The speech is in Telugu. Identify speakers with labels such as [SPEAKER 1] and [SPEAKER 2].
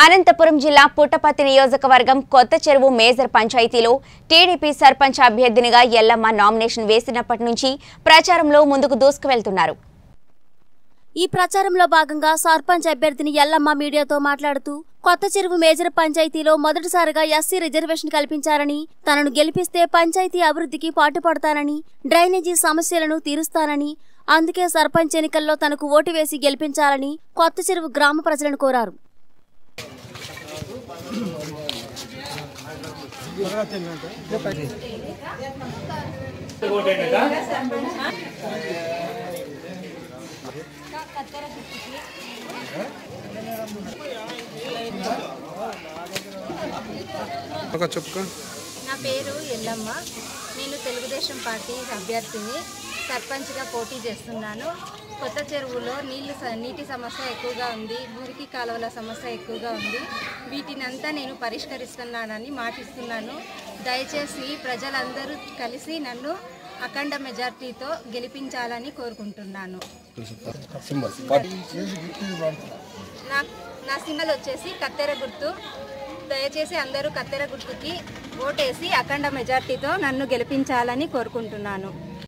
[SPEAKER 1] అనంతపురం జిల్లా పుట్టపర్తి నియోజకవర్గం కొత్త చెరువు మేజర్ పంచాయతీలో టీడీపీ సర్పంచ్ అభ్యర్థినిగా ఎల్లమ్మ నామినేషన్ వేసినప్పటి నుంచి ప్రచారంలో ముందుకు దూసుకువెళ్తున్నారు
[SPEAKER 2] ఈ ప్రచారంలో భాగంగా సర్పంచ్ అభ్యర్థిని ఎల్లమ్మ మీడియాతో మాట్లాడుతూ కొత్త చెరువు మేజర్ పంచాయతీలో మొదటిసారిగా ఎస్సీ రిజర్వేషన్ కల్పించారని తనను గెలిపిస్తే పంచాయతీ అభివృద్ధికి పాటుపడతానని డ్రైనేజీ సమస్యలను తీరుస్తానని అందుకే సర్పంచ్ ఎన్నికల్లో తనకు ఓటు వేసి గెలిపించాలని కొత్త చెరువు గ్రామ ప్రజలను కోరారు
[SPEAKER 3] ఒక చెప్పుకో
[SPEAKER 4] నా పేరు ఎల్లమ్మ నేను తెలుగుదేశం పార్టీ అభ్యర్థిని సర్పంచ్గా పోటీ చేస్తున్నాను కొత్త చెరువులో నీళ్ళు స- నీటి సమస్య ఎక్కువగా ఉంది మురికి కాలువల సమస్య ఎక్కువగా ఉంది వీటినంతా నేను పరిష్కరిస్తున్నానని మాటిస్తున్నాను దయచేసి ప్రజలందరూ కలిసి నన్ను అఖండ మెజార్టీతో గెలిపించాలని కోరుకుంటున్నాను నా నా సింబల్ వచ్చేసి కత్తెర గుర్తు దయచేసి అందరూ కత్తెర గుర్తుకి ఓటేసి అఖండ మెజార్టీతో నన్ను గెలిపించాలని కోరుకుంటున్నాను